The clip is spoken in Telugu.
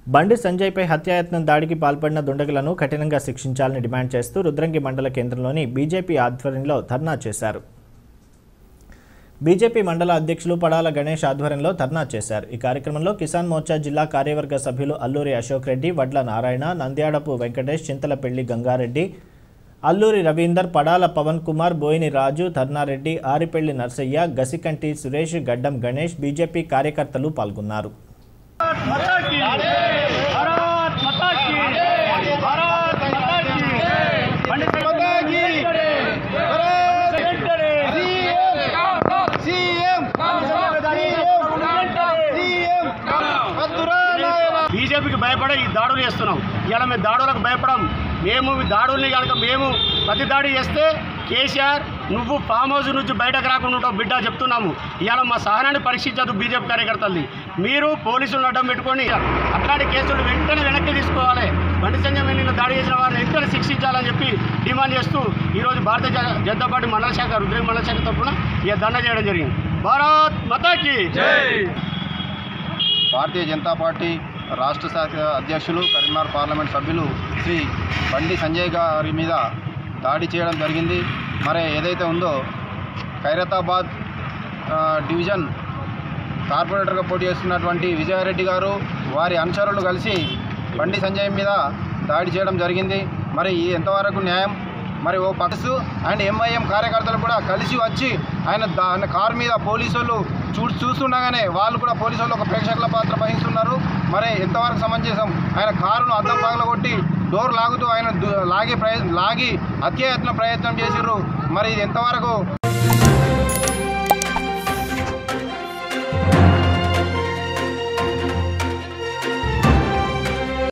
బండి సంజయ్పై హత్యాయత్నం దాడికి పాల్పడిన దుండగులను కఠినంగా శిక్షించాలని డిమాండ్ చేస్తూ రుద్రంగి మండల కేంద్రంలోని బీజేపీ ఆధ్వర్యంలో ధర్నా చేశారు బీజేపీ మండల అధ్యక్షులు పడాల గణేష్ ఆధ్వర్యంలో ధర్నా చేశారు ఈ కార్యక్రమంలో కిసాన్ మోర్చా జిల్లా కార్యవర్గ సభ్యులు అల్లూరి అశోక్ రెడ్డి వడ్ల నారాయణ నంద్యాడపు వెంకటేష్ చింతలపెల్లి గంగారెడ్డి అల్లూరి రవీందర్ పడాల పవన్ కుమార్ బోయిని రాజు ధర్నారెడ్డి ఆరిపెల్లి నర్సయ్య గసికంటి సురేష్ గడ్డం గణేష్ బీజేపీ కార్యకర్తలు పాల్గొన్నారు माता की भारत माता की भारत माता की पंडित माता की బీజేపీకి భయపడే ఈ దాడులు చేస్తున్నాం ఇలా మేము దాడులకు భయపడం మేము ఈ దాడుల్ని కనుక మేము ప్రతి దాడి చేస్తే కేసీఆర్ నువ్వు ఫామ్ హౌస్ నుంచి బయటకు రాకుండా ఉంటావు బిడ్డ చెప్తున్నాము ఇవాళ మా సహనాన్ని పరీక్షించదు బీజేపీ కార్యకర్తల్ని మీరు పోలీసులను అడ్డం పెట్టుకొని అట్లాంటి కేసులు వెంటనే వెనక్కి తీసుకోవాలి బండి సంజయ్ నిన్ను దాడి చేసిన వారిని వెంటనే శిక్షించాలని చెప్పి డిమాండ్ చేస్తూ ఈరోజు భారతీయ జన- జనతా పార్టీ మండల శాఖ రుద్రంగ మండల శాఖ తరఫున ఇక దండ చేయడం జరిగింది భారత్ మతాకి భారతీయ జనతా పార్టీ రాష్ట్ర శాఖ అధ్యక్షులు కరీంనగర్ పార్లమెంట్ సభ్యులు శ్రీ బండి సంజయ్ గారి మీద దాడి చేయడం జరిగింది మరి ఏదైతే ఉందో ఖైరతాబాద్ ఆ, డివిజన్ కార్పొరేటర్గా పోటీ చేస్తున్నటువంటి విజయారెడ్డి గారు వారి అనుచరులు కలిసి బండి సంజయ్ మీద దాడి చేయడం జరిగింది మరి ఈ ఎంతవరకు న్యాయం మరి ఓ పక్స్ అండ్ ఎంఐఎం కార్యకర్తలు కూడా కలిసి వచ్చి ఆయన దా- ఆయన కారు మీద పోలీసు వాళ్ళు చూ చూస్తుండగానే వాళ్ళు కూడా పోలీసు వాళ్ళు ఒక ప్రేక్షకుల పాత్ర వహిస్తున్నారు మరి ఎంతవరకు సమంజసం ఆయన కారును అద్దం పగలగొట్టి డోర్ లాగుతూ ఆయన దు- లాగే ప్రయ లాగి హత్యాయత్న ప్రయత్నం చేసిర్రు మరి ఇది ఎంతవరకు